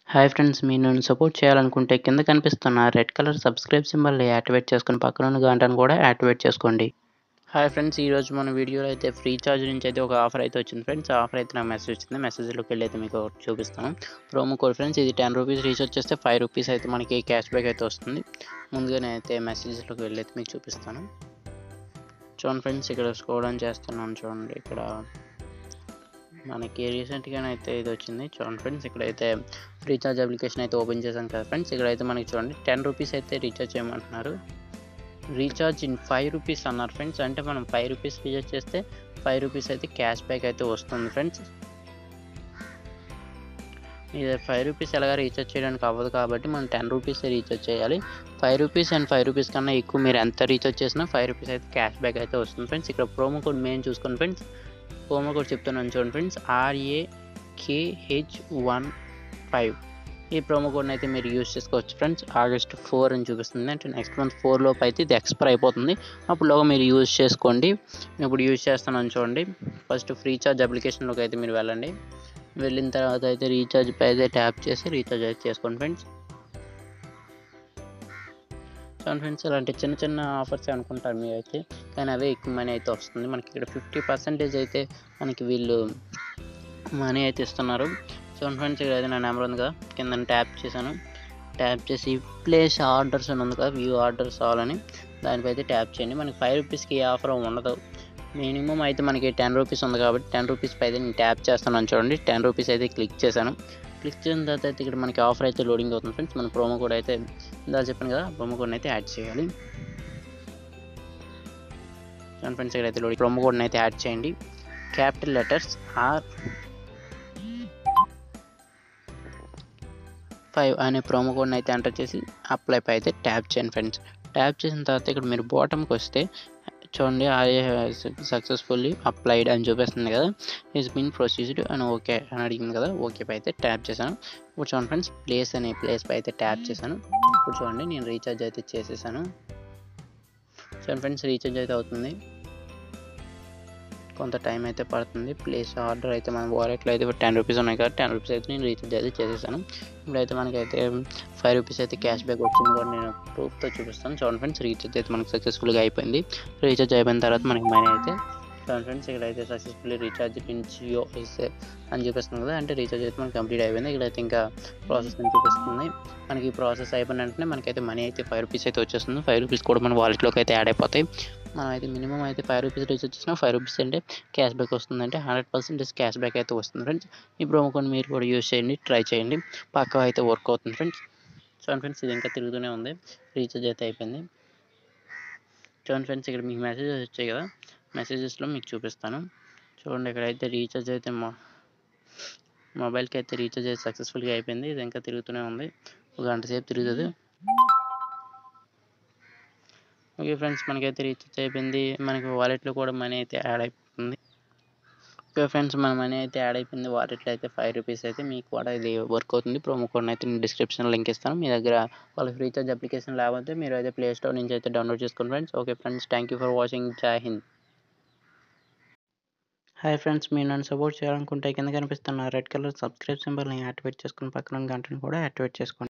hi friends మీరు నన్ను support చేయాలనుకుంటే కింద కనిపిస్తున్న రెడ్ కలర్ సబ్స్క్రైబ్ సింబల్ని యాక్టివేట్ చేసుకుని పక్కన ఉన్న గంటను కూడా యాక్టివేట్ చేసుకోండి హాయ్ ఫ్రెండ్స్ ఈరోజు మన వీడియోలో అయితే ఫ్రీ చార్జ్ నుంచి అయితే ఒక ఆఫర్ అయితే వచ్చింది ఫ్రెండ్స్ ఆ ఆఫర్ అయితే నాకు మెసేజ్ వచ్చింది మెసేజ్లోకి వెళ్ళి అయితే మీకు ఒకటి చూపిస్తాను ప్రోమో కోడ్ ఫ్రెండ్స్ ఇది టెన్ రూపీస్ రీఛార్జ్ చేస్తే ఫైవ్ రూపీస్ అయితే మనకి క్యాష్ బ్యాక్ అయితే వస్తుంది ముందుగానే అయితే మెసేజ్లోకి వెళ్ళి అయితే మీకు చూపిస్తాను చూడండి ఫ్రెండ్స్ ఇక్కడ స్క్రోల్ ఆన్ చేస్తున్నాను చూడండి ఇక్కడ మనకి రీసెంట్గానే అయితే ఇది వచ్చింది చూడండి ఫ్రెండ్స్ ఇక్కడైతే రీఛార్జ్ అప్లికేషన్ అయితే ఓపెన్ చేశాను కదా ఫ్రెండ్స్ ఇక్కడైతే మనకి చూడండి టెన్ రూపీస్ అయితే రీఛార్జ్ చేయమంటున్నారు రీఛార్జ్ ఇన్ ఫైవ్ రూపీస్ అన్నారు ఫ్రెండ్స్ అంటే మనం ఫైవ్ రూపీస్ రీఛార్జ్ చేస్తే ఫైవ్ రూపీస్ అయితే క్యాష్ బ్యాక్ అయితే వస్తుంది ఫ్రెండ్స్ ఇది ఫైవ్ రూపీస్ ఎలాగ రీఛార్జ్ చేయడానికి అవ్వదు కాబట్టి మనం టెన్ రూపీస్ రీఛార్జ్ చేయాలి five rupees and five rupees కన్నా ఎక్కువ మీరు ఎంత రీఛార్జ్ చేసినా ఫైవ్ రూపీస్ అయితే క్యాష్ బ్యాక్ అయితే వస్తుంది ఫ్రెండ్స్ ఇక్కడ ప్రోమో కోడ్ మెయిన్ చూసుకోండి ఫ్రెండ్స్ ప్రోమో కోడ్ చెప్తున్నాను చూడండి ఫ్రెండ్స్ ఆర్ఏకేహెచ్ వన్ ఫైవ్ ఈ ప్రోమో కోడ్ని అయితే మీరు యూజ్ చేసుకోవచ్చు ఫ్రెండ్స్ ఆగస్ట్ ఫోర్ అని చూపిస్తుంది అంటే నెక్స్ట్ మంత్ ఫోర్ లోపు అయితే ఇది ఎక్స్పైర్ అయిపోతుంది అప్పుడులోగా మీరు యూజ్ చేసుకోండి నేను ఇప్పుడు యూజ్ చేస్తున్నాను చూడండి ఫస్ట్ ఫ్రీ చార్జ్ అప్లికేషన్లోకి అయితే మీరు వెళ్ళండి వెళ్ళిన తర్వాత అయితే రీఛార్జ్ పై అయితే ట్యాప్ చేసి రీఛార్జ్ అయితే చేసుకోండి ఫ్రెండ్స్ చూడండి ఫ్రెండ్స్ ఇలాంటి చిన్న చిన్న ఆఫర్స్ అనుకుంటారు మీరు అయితే కానీ అవే ఎక్కువ మనీ అయితే వస్తుంది మనకి ఇక్కడ ఫిఫ్టీ పర్సెంటేజ్ అయితే మనకి వీళ్ళు మనీ అయితే ఇస్తున్నారు చూడండి ఫ్రెండ్స్ ఇక్కడ అయితే నా నెంబర్ ఉంది కదా కింద ట్యాప్ చేశాను ట్యాప్ చేసి ప్లేస్ ఆర్డర్స్ అని ఉంది కదా వ్యూ ఆర్డర్స్ అని దానిపై అయితే ట్యాప్ చేయండి మనకి ఫైవ్ రూపీస్కి ఏ ఆఫర్ ఉండదు మినిమం అయితే మనకి టెన్ రూపీస్ ఉంది కాబట్టి టెన్ రూపీస్ అయితే నేను ట్యాప్ చేస్తున్నాను చూడండి టెన్ రూపీస్ అయితే క్లిక్ చేశాను క్లిక్ చేసిన తర్వాత అయితే ఇక్కడ మనకి ఆఫర్ అయితే లోడింగ్ అవుతుంది ఫ్రెండ్స్ మన ప్రోమో కోడ్ అయితే ఇందా చెప్పాను కదా ప్రోమో కోడ్ని అయితే యాడ్ చేయాలి చూడండి ఫ్రెండ్స్ ఇక్కడ అయితే లోడింగ్ ప్రోమో కోడ్ని అయితే యాడ్ చేయండి క్యాపిటల్ లెటర్స్ ఆర్ ఫైవ్ అనే ప్రోమో కోడ్ని అయితే ఎంటర్ చేసి అప్లై పై అయితే ట్యాప్ చేయండి ఫ్రెండ్స్ ట్యాప్ చేసిన తర్వాత ఇక్కడ మీరు బాటమ్కి వస్తే చూడండి ఐ సక్సెస్ఫుల్లీ అప్లైడ్ అని చూపిస్తుంది కదా ఈజ్ బిన్ ప్రొసీజ్డ్ అని ఓకే అని అడిగింది కదా ఓకే పై అయితే ట్యాప్ చేశాను ఇప్పుడు చూడండి ఫ్రెండ్స్ ప్లేస్ అనే ప్లేస్ పై అయితే ట్యాప్ చేశాను ఇప్పుడు చూడండి నేను రీఛార్జ్ అయితే చేసేసాను చూడండి ఫ్రెండ్స్ రీఛార్జ్ అయితే అవుతుంది కొంత టైం అయితే పడుతుంది ప్లేస్ ఆర్డర్ అయితే మన వాలెట్లో అయితే టెన్ రూపీస్ ఉన్నాయి కదా టెన్ రూపీస్ అయితే నేను రీఛార్జ్ అయితే చేసేసాను ఇప్పుడైతే మనకైతే ఫైవ్ రూపీస్ అయితే క్యాష్ బ్యాక్ వచ్చింది కూడా నేను ప్రూఫ్తో చూపిస్తాను చూడండి ఫ్రెండ్స్ రీఛార్జ్ అయితే మనకి సక్సెస్ఫుల్గా అయిపోయింది రీఛార్జ్ అయిపోయిన తర్వాత మనకి మనీ అయితే చూడండి ఫ్రెండ్స్ ఇక్కడైతే సక్సెస్ఫుల్లీ రీఛార్జ్ ఇన్ జియో ఇస్తే అని చూపిస్తుంది కదా అంటే రీఛార్జ్ అయితే మనకి కంప్లీట్ అయిపోయింది ఇక్కడైతే ఇంకా ప్రాసెస్ అని చూపిస్తుంది మనకి ఈ ప్రాసెస్ అయిపోయిన వెంటనే మనకైతే మనీ అయితే ఫైవ్ రూపీస్ అయితే వచ్చేస్తుంది ఫైవ్ రూపీస్ కూడా మన వాలెట్లోకి అయితే యాడ్ అయిపోతాయి మనం అయితే మినిమం అయితే ఫైవ్ రూపీస్ రీఛార్జ్ చేసినా ఫైవ్ రూపీస్ అంటే క్యాష్ బ్యాక్ వస్తుందంటే హండ్రెడ్ పర్సెంటేజ్ క్యాష్ బ్యాక్ అయితే వస్తుంది ఫ్రెండ్స్ ఈ ప్రోమో కోడ్ మీరు కూడా యూస్ చేయండి ట్రై చేయండి పక్కా అయితే వర్క్ అవుతుంది ఫ్రెండ్స్ చూడండి ఫ్రెండ్స్ ఇది ఇంకా తిరుగుతూనే ఉంది రీఛార్జ్ అయితే అయిపోయింది చూడండి ఫ్రెండ్స్ ఇక్కడ మీకు మెసేజెస్ వచ్చాయి కదా మెసేజెస్లో మీకు చూపిస్తాను చూడండి ఇక్కడైతే రీఛార్జ్ అయితే మా మొబైల్కి అయితే రీఛార్జ్ అయితే సక్సెస్ఫుల్గా అయిపోయింది ఇది ఇంకా తిరుగుతూనే ఉంది ఒక గంట సేపు తిరుగుతుంది ఓకే ఫ్రెండ్స్ మనకైతే రీఛార్జ్ అయిపోయింది మనకి వాలెట్లో కూడా మనీ అయితే యాడ్ అయిపోతుంది ఓకే ఫ్రెండ్స్ మన మనీ అయితే యాడ్ అయిపోయింది వాలెట్లో అయితే ఫైవ్ రూపీస్ అయితే మీకు కూడా ఇది వర్క్ అవుతుంది ప్రోమో కోడ్ అయితే నేను డిస్క్రిప్షన్లో లింక్ ఇస్తాను మీ దగ్గర వాళ్ళకి రీఛార్జ్ అప్లికేషన్ లేకపోతే మీరు అయితే ప్లే స్టోర్ నుంచి అయితే డౌన్లోడ్ చేసుకోండి friends okay friends thank you for watching జై హింద్ హాయ్ ఫ్రెండ్స్ మీరు నన్ను సపోర్ట్ చేయాలనుకుంటే కింద కనిపిస్తున్న రెడ్ కలర్ సబ్స్క్రైబ్ సింబల్ని యాక్టివేట్ చేసుకుని పక్కన గంటను కూడా యాక్టివేట్ చేసుకోండి